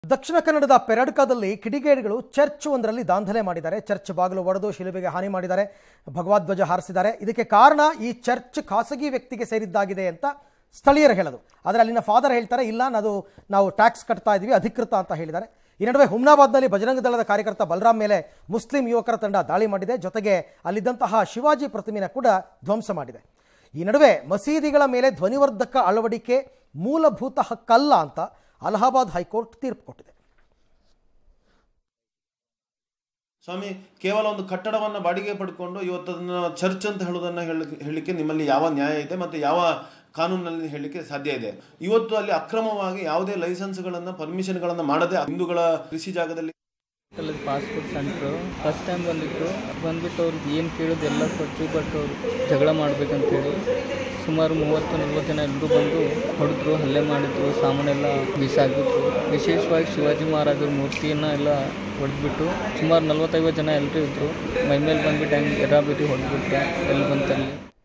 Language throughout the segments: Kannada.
ದಕ್ಷಿಣ ಕನ್ನಡದ ಪೆರಡ್ಕದಲ್ಲಿ ಕಿಡಿಗೇಡಿಗಳು ಚರ್ಚ್ ಒಂದರಲ್ಲಿ ದಾಂಧಲೆ ಮಾಡಿದ್ದಾರೆ ಚರ್ಚ್ ಬಾಗಿಲು ಒಡೆದು ಶಿಲುಬೆಗೆ ಹಾನಿ ಮಾಡಿದ್ದಾರೆ ಭಗವದ್ಧ್ವಜ ಹಾರಿಸಿದ್ದಾರೆ ಇದಕ್ಕೆ ಕಾರಣ ಈ ಚರ್ಚ್ ಖಾಸಗಿ ವ್ಯಕ್ತಿಗೆ ಸೇರಿದ್ದಾಗಿದೆ ಅಂತ ಸ್ಥಳೀಯರು ಹೇಳೋದು ಆದರೆ ಅಲ್ಲಿನ ಫಾದರ್ ಹೇಳ್ತಾರೆ ಇಲ್ಲ ಅದು ನಾವು ಟ್ಯಾಕ್ಸ್ ಕಟ್ತಾ ಇದ್ದೀವಿ ಅಧಿಕೃತ ಅಂತ ಹೇಳಿದ್ದಾರೆ ಈ ನಡುವೆ ಹುಮ್ನಾಬಾದ್ನಲ್ಲಿ ಬಜರಂಗ ದಳದ ಕಾರ್ಯಕರ್ತ ಬಲರಾಮ್ ಮೇಲೆ ಮುಸ್ಲಿಂ ಯುವಕರ ತಂಡ ದಾಳಿ ಮಾಡಿದೆ ಜೊತೆಗೆ ಅಲ್ಲಿದ್ದಂತಹ ಶಿವಾಜಿ ಪ್ರತಿಮೆನ ಕೂಡ ಧ್ವಂಸ ಮಾಡಿದೆ ಈ ನಡುವೆ ಮಸೀದಿಗಳ ಮೇಲೆ ಧ್ವನಿವರ್ಧಕ ಅಳವಡಿಕೆ ಮೂಲಭೂತ ಹಕ್ಕಲ್ಲ ಅಂತ ಅಲಹಾಬಾದ್ ಹೈಕೋರ್ಟ್ ತೀರ್ಪು ಕೊಟ್ಟಿದೆ ಸ್ವಾಮಿ ಕೇವಲ ಒಂದು ಕಟ್ಟಡವನ್ನ ಬಾಡಿಗೆ ಪಡ್ಕೊಂಡು ಇವತ್ತು ಅದನ್ನ ಚರ್ಚ್ ಅಂತ ಹೇಳೋದನ್ನ ಹೇಳ- ಹೇಳಲಿಕ್ಕೆ ನಿಮ್ಮಲ್ಲಿ ಯಾವ ನ್ಯಾಯ ಇದೆ ಮತ್ತೆ ಯಾವ ಕಾನೂನಿನಲ್ಲಿ ಹೇಳಲಿಕ್ಕೆ ಸಾಧ್ಯ ಇದೆ ಇವತ್ತು ಅಲ್ಲಿ ಅಕ್ರಮವಾಗಿ ಯಾವುದೇ ಲೈಸೆನ್ಸ್ಗಳನ್ನ ಪರ್ಮಿಷನ್ಗಳನ್ನ ಮಾಡದೆ ಹಿಂದೂಗಳ ಕೃಷಿ ಜಾಗದಲ್ಲಿ college passport centre first time ಬಂದಿತ್ತು ಬಂದ್ಬಿಟ್ಟು ಅವ್ರಿಗೆ ಏನು ಕೇಳೋದು ಎಲ್ಲ ಕೊಟ್ಟು ಬಟ್ ಅವರು ಜಗಳ ಮಾಡ್ಬೇಕಂತೇಳಿ ಸುಮಾರು ಮೂವತ್ತು ನಲ್ವತ್ತು ಜನ ಎಲ್ಲರೂ ಬಂದು ಹೊಡೆದ್ರು ಹಲ್ಲೆ ಮಾಡಿದ್ರು ಸಾಮಾನೆಲ್ಲ ಬಿಸಾಕಿದ್ರು ವಿಶೇಷವಾಗಿ ಶಿವಾಜಿ ಮಹಾರಾಜರ ಮೂರ್ತಿಯನ್ನು ಎಲ್ಲ ಹೊಡೆದ್ಬಿಟ್ಟು ಸುಮಾರು ನಲ್ವತ್ತೈವತ್ತು ಜನ ಎಲ್ಲರೂ ಇದ್ದರು ಮೈ ಮೇಲೆ ಬಂದ್ಬಿಟ್ಟು ಹೆಂಗೆ ಎರಾಬಿಟಿ ಹೊಡೆದ್ಬಿಟ್ರೆ ಎಲ್ಲಿ ಬಂತಲ್ಲಿ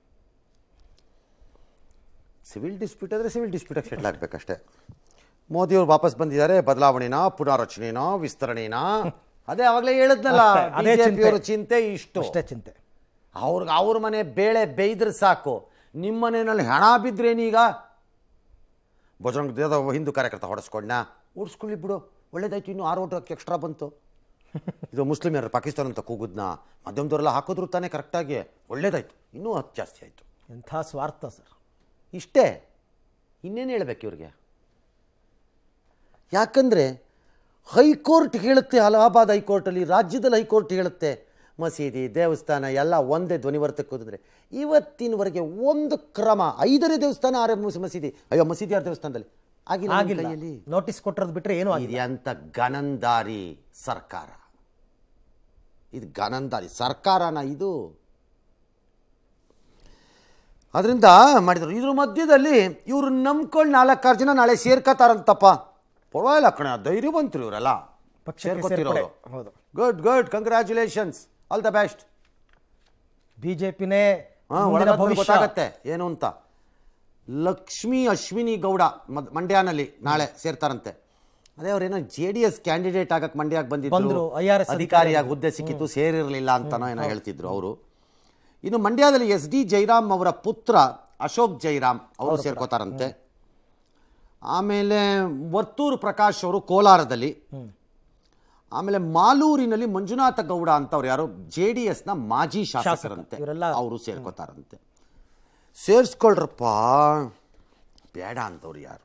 ಸಿವಿಲ್ ಡಿಸ್ಪ್ಯೂಟ್ ಆದರೆ ಸಿವಿಲ್ ಡಿಸ್ಪ್ಯೂಟಾಗಿ ಸೆಟ್ಲ್ ಆಗಬೇಕಷ್ಟೇ ಮೋದಿಯವರು ವಾಪಸ್ ಬಂದಿದ್ದಾರೆ ಬದಲಾವಣೆನಾ ಪುನರಚನೆನಾ ವಿಸ್ತರಣೆನಾ ಅದೇ ಆವಾಗಲೇ ಹೇಳಿದ್ನಲ್ಲ ಅಷ್ಟೇ, ಅದೇ ಚಿಂತೆ. ಬಿಜೆಪಿಯವರ ಚಿಂತೆ ಇಷ್ಟು ಅಷ್ಟೇ ಚಿಂತೆ ಅವ್ರಿಗೆ ಅವ್ರ ಮನೆ ಬೇಳೆ ಬೇಯ್ದ್ರೆ ಸಾಕು ನಿಮ್ಮ ಮನೆಯಲ್ಲಿ ಹಣ ಬಿದ್ರೇನೀಗ ಬಜರಂಗ ದೇದ ಹಿಂದೂ ಕಾರ್ಯಕರ್ತ ಹೊಡೆಸ್ಕೊಂಡ ಓಡಿಸ್ಕೊಳ್ಳಿ ಬಿಡು ಒಳ್ಳೇದಾಯ್ತು ಇನ್ನು ಆರು ಓಟಕ್ಕೆ ಎಕ್ಸ್ಟ್ರಾ ಬಂತು ಇದು ಮುಸ್ಲಿಮ್ ಯಾರು ಪಾಕಿಸ್ತಾನ ಅಂತ ಕೂಗುದ್ನ ಮಧ್ಯಮದವರೆಲ್ಲ ಹಾಕಿದ್ರು ತಾನೇ ಕರೆಕ್ಟಾಗಿ ಒಳ್ಳೇದಾಯ್ತು ಇನ್ನೂ ಹತ್ತು ಜಾಸ್ತಿ ಆಯಿತು ಎಂಥ ಸ್ವಾರ್ಥ ಸರ್ ಇಷ್ಟೇ ಇನ್ನೇನು ಹೇಳ್ಬೇಕು ಇವ್ರಿಗೆ ಯಾಕಂದರೆ ಹೈಕೋರ್ಟ್ ಹೇಳುತ್ತೆ ಅಲಹಾಬಾದ್ ಹೈಕೋರ್ಟಲ್ಲಿ ರಾಜ್ಯದಲ್ಲಿ ಹೈಕೋರ್ಟ್ ಹೇಳುತ್ತೆ ಮಸೀದಿ ದೇವಸ್ಥಾನ ಎಲ್ಲ ಒಂದೇ ಧ್ವನಿವರ್ತಕ್ಕೆ ಹೋದ್ರೆ ಇವತ್ತಿನವರೆಗೆ ಒಂದು ಕ್ರಮ ಐದನೇ ದೇವಸ್ಥಾನ ಆರೇ ಮುಸ್- ಮಸೀದಿ ಅಯ್ಯೋ ಮಸೀದಿ ಯಾರ ದೇವಸ್ಥಾನದಲ್ಲಿ ಆಗಿಲ್ಲ ನಿಮ್ಮ ಆಗಿಲ್ಲ ಕೈಯಲ್ಲಿ ನೋಟಿಸ್ ಕೊಟ್ಟಿರೋದು ಬಿಟ್ರೆ ಏನೂ ಆಗಿಲ್ಲ ಇದೆಂತ ಗನಂದಾರಿ ಸರ್ಕಾರ ಇದು ಗನಂದಾರಿ ಸರ್ಕಾರನ ಇದು ಅದರಿಂದ ಮಾಡಿದ್ರು ಇದ್ರ ಮಧ್ಯದಲ್ಲಿ ಇವರು ನಂಬ್ಕೊಂಡು ನಾಲ್ಕಾರು ಜನ ನಾಳೆ ಸೇರ್ಕೋತಾರಂತಪ್ಪ ಪರವಾಗಿಲ್ಲ ಕಣ ಧೈರ್ಯವಂತರು ಇವರೆಲ್ಲ ಪಕ್ಷಕ್ಕೆ ಸೇರ್ಕೊತಿರೋರು ಸೇರ್ಪಡೆ. ಹೌದು. Good good congratulations all the best ಬಿಜೆಪಿನೇ ಹಾಂ ಮುಂದಿನ ಭವಿಷ್ಯ ಗೊತ್ತಾಗತ್ತೆ ಏನು ಅಂತ ಲಕ್ಷ್ಮೀ ಅಶ್ವಿನಿ ಗೌಡ ಮದ್ ಮಂಡ್ಯನಲ್ಲಿ ನಾಳೆ ಸೇರ್ತಾರಂತೆ ಅದೇ ಅವ್ರೇನೋ ಜೆ ಡಿ ಎಸ್ ಕ್ಯಾಂಡಿಡೇಟ್ ಆಗಕ್ಕೆ ಮಂಡ್ಯಕ್ಕೆ ಬಂದ್ರು, ಬಂದಿದ್ರು IRS ಅಧಿಕಾರಿಯಾಗಿ ಹುದ್ದೆ ಸಿಕ್ಕಿತ್ತು ಸೇರಿರಲಿಲ್ಲ ಅಂತನೋ ಏನೋ ಹೇಳ್ತಿದ್ರು ಅವರು ಇನ್ನು ಮಂಡ್ಯದಲ್ಲಿ ಎಸ್ ಡಿ ಜೈರಾಮ್ ಅವರ ಪುತ್ರ ಅಶೋಕ್ ಜೈರಾಮ್ ಅವರು ಸೇರ್ಕೋತಾರಂತೆ ಆಮೇಲೆ ವರ್ತೂರು ಪ್ರಕಾಶ್ ಅವರು ಕೋಲಾರದಲ್ಲಿ ಆಮೇಲೆ ಮಾಲೂರಿನಲ್ಲಿ ಮಂಜುನಾಥ ಗೌಡ ಅಂತ ಅವ್ರು ಯಾರು ಜೆ ಡಿ ಎಸ್ನ ಮಾಜಿ ಶಾಸಕರಂತೆ ಇವರೆಲ್ಲ- ಅವರು ಸೇರ್ಕೋತಾರಂತೆ ಸೇರಿಸ್ಕೊಳ್ರಪ್ಪ ಬೇಡ ಅಂತವ್ರು ಯಾರು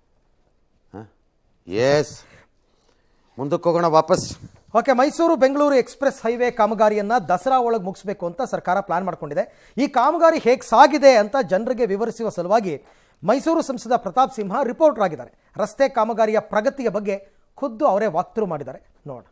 ಎಸ್ ಮುಂದಕ್ಕೆ ಹೋಗೋಣ ವಾಪಸ್ okay Mysuru Bengaluru express highway ಕಾಮಗಾರಿಯನ್ನ ದಸರಾ ಒಳಗೆ ಮುಗಿಸ್ಬೇಕು ಅಂತ ಸರ್ಕಾರ ಪ್ಲಾನ್ ಮಾಡ್ಕೊಂಡಿದೆ ಈ ಕಾಮಗಾರಿ ಹೇಗೆ ಸಾಗಿದೆ ಅಂತ ಜನರಿಗೆ ವಿವರಿಸುವ ಸಲುವಾಗಿ ಮೈಸೂರು ಸಂಸದ ಪ್ರತಾಪ್ ಸಿಂಹ ರಿಪೋರ್ಟರ್ ಆಗಿದ್ದಾರೆ ರಸ್ತೆ ಕಾಮಗಾರಿಯ ಪ್ರಗತಿಯ ಬಗ್ಗೆ ಖುದ್ದು ಅವರೇ ವಾಕ್ತರು ಮಾಡಿದ್ದಾರೆ ನೋಡೋಣ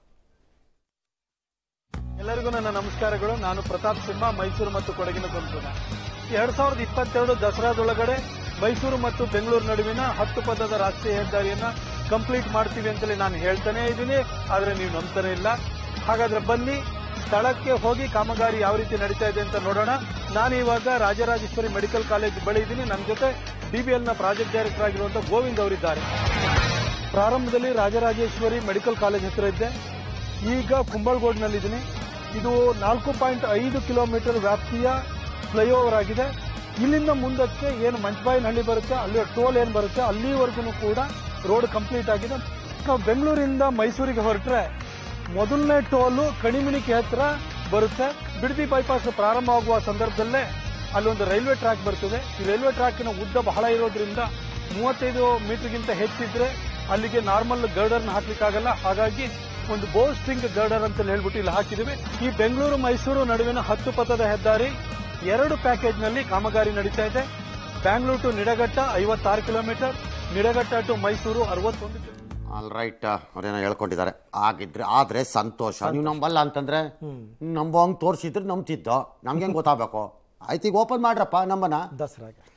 ಎಲ್ಲರಿಗೂ ನನ್ನ ನಮಸ್ಕಾರಗಳು ನಾನು ಪ್ರತಾಪ್ ಸಿಂಹ ಮೈಸೂರು ಮತ್ತು ಕೊಡಗಿನ ಕೊಂತೂರ ಎರಡ್ ಸಾವಿರದ ಇಪ್ಪತ್ತೆರಡು ದಸರಾದೊಳಗಡೆ ಮೈಸೂರು ಮತ್ತು ಬೆಂಗಳೂರು ನಡುವಿನ ಹತ್ತು ಪದದ ರಾಷ್ಟ್ರೀಯ ಹೆದ್ದಾರಿಯನ್ನ ಕಂಪ್ಲೀಟ್ ಮಾಡ್ತೀವಿ ಅಂತೇಳಿ ನಾನು ಹೇಳ್ತಾನೆ ಇದ್ದೀನಿ ಆದ್ರೆ ನೀವು ನಂಬ್ತಾನೆ ಇಲ್ಲ ಹಾಗಾದ್ರೆ ಬನ್ನಿ ಸ್ಥಳಕ್ಕೆ ಹೋಗಿ ಕಾಮಗಾರಿ ಯಾವ ರೀತಿ ನಡೀತಾ ಇದೆ ಅಂತ ನೋಡೋಣ ನಾನು ಇವಾಗ ರಾಜರಾಜೇಶ್ವರಿ ಮೆಡಿಕಲ್ ಕಾಲೇಜ್ ಬಳಿ ಇದ್ದೀನಿ ನನ್ನ ಜೊತೆ ಡಿಬಿಎಲ್ ನ ಪ್ರಾಜೆಕ್ಟ್ ಡೈರೆಕ್ಟರ್ ಆಗಿರುವಂತಹ ಗೋವಿಂದ್ ಅವರಿದ್ದಾರೆ ಪ್ರಾರಂಭದಲ್ಲಿ ರಾಜರಾಜೇಶ್ವರಿ ಮೆಡಿಕಲ್ ಕಾಲೇಜ್ ಹತ್ರ ಇದ್ದೆ ಈಗ ಕುಂಬಳಗೋಡ್ನಲ್ಲಿದ್ದೀನಿ ಇದು ನಾಲ್ಕು ಪಾಯಿಂಟ್ ಐದು ಕಿಲೋಮೀಟರ್ ವ್ಯಾಪ್ತಿಯ ಫ್ಲೈಓವರ್ ಆಗಿದೆ ಇಲ್ಲಿಂದ ಮುಂದಕ್ಕೆ ಏನು ಮಂಚಬಾಯಿನಹಳ್ಳಿ ಬರುತ್ತೆ ಅಲ್ಲಿ ಟೋಲ್ ಏನು ಬರುತ್ತೆ ಅಲ್ಲಿವರೆಗೂ ಕೂಡ ರೋಡ್ ಕಂಪ್ಲೀಟ್ ಆಗಿದೆ ನಾವು ಬೆಂಗಳೂರಿಂದ ಮೈಸೂರಿಗೆ ಹೊರಟ್ರೆ ಮೊದಲನೇ ಟೋಲು ಕಣಿಮಿಣಿಕೆ ಹತ್ರ ಬರುತ್ತೆ ಬಿಡದಿ ಬೈಪಾಸ್ ಪ್ರಾರಂಭವಾಗುವ ಸಂದರ್ಭದಲ್ಲೇ ಅಲ್ಲೊಂದು ರೈಲ್ವೆ ಟ್ರ್ಯಾಕ್ ಬರ್ತದೆ ಈ ರೈಲ್ವೆ ಟ್ರ್ಯಾಕಿನ ಉದ್ದ ಬಹಳ ಇರೋದ್ರಿಂದ ಮೂವತ್ತೈದು ಮೀಟರ್ಗಿಂತ ಹೆಚ್ಚಿದ್ರೆ ಅಲ್ಲಿಗೆ ನಾರ್ಮಲ್ ಗರ್ಡರ್ನ ಹಾಕ್ಲಿಕ್ಕಾಗಲ್ಲ ಹಾಗಾಗಿ ಒಂದು ಬೋ ಸ್ಟ್ರಿಂಗ್ ಗರ್ಡರ್ ಅಂತ ಹೇಳ್ಬಿಟ್ಟು ಇಲ್ಲಿ ಹಾಕಿದ್ದೀವಿ ಈ ಬೆಂಗಳೂರು ಮೈಸೂರು ನಡುವಿನ ಹತ್ತು ಪಥದ ಹೆದ್ದಾರಿ ಎರಡು ಪ್ಯಾಕೇಜ್ ನಲ್ಲಿ ಕಾಮಗಾರಿ ನಡೀತಾ ಇದೆ ಬ್ಯಾಂಗ್ಳೂರು ಟು ನಿಡಘಟ್ಟ ಐವತ್ತಾರು ಕಿಲೋಮೀಟರ್ ನಿಡಘಟ್ಟ ಟು ಮೈಸೂರು ಅರವತ್ತೊಂದು ಕಿಲೋಮೀಟರ್ ಆಲ್ ರೈಟ್ ಅವ್ರೇನೋ ಹೇಳ್ಕೊಂಡಿದ್ದಾರೆ ಆಗಿದ್ರೆ ಆದ್ರೆ ಸಂತೋಷ ನೀವು ನಂಬಲ್ಲ ಅಂತಂದ್ರೆ ನಂಬೋ ಹಂಗೆ ತೋರಿಸಿದ್ರೆ ನಂಬ್ತಿದ್ದೋ ನಮ್ಗೆ ಹೆಂಗೆ ಗೊತ್ತಾಗಬೇಕು ಆಯ್ತು ಈಗ ಓಪನ್ ಮಾಡ್ರಪ್ಪ ನಂಬನ ದಸರಾಗೆ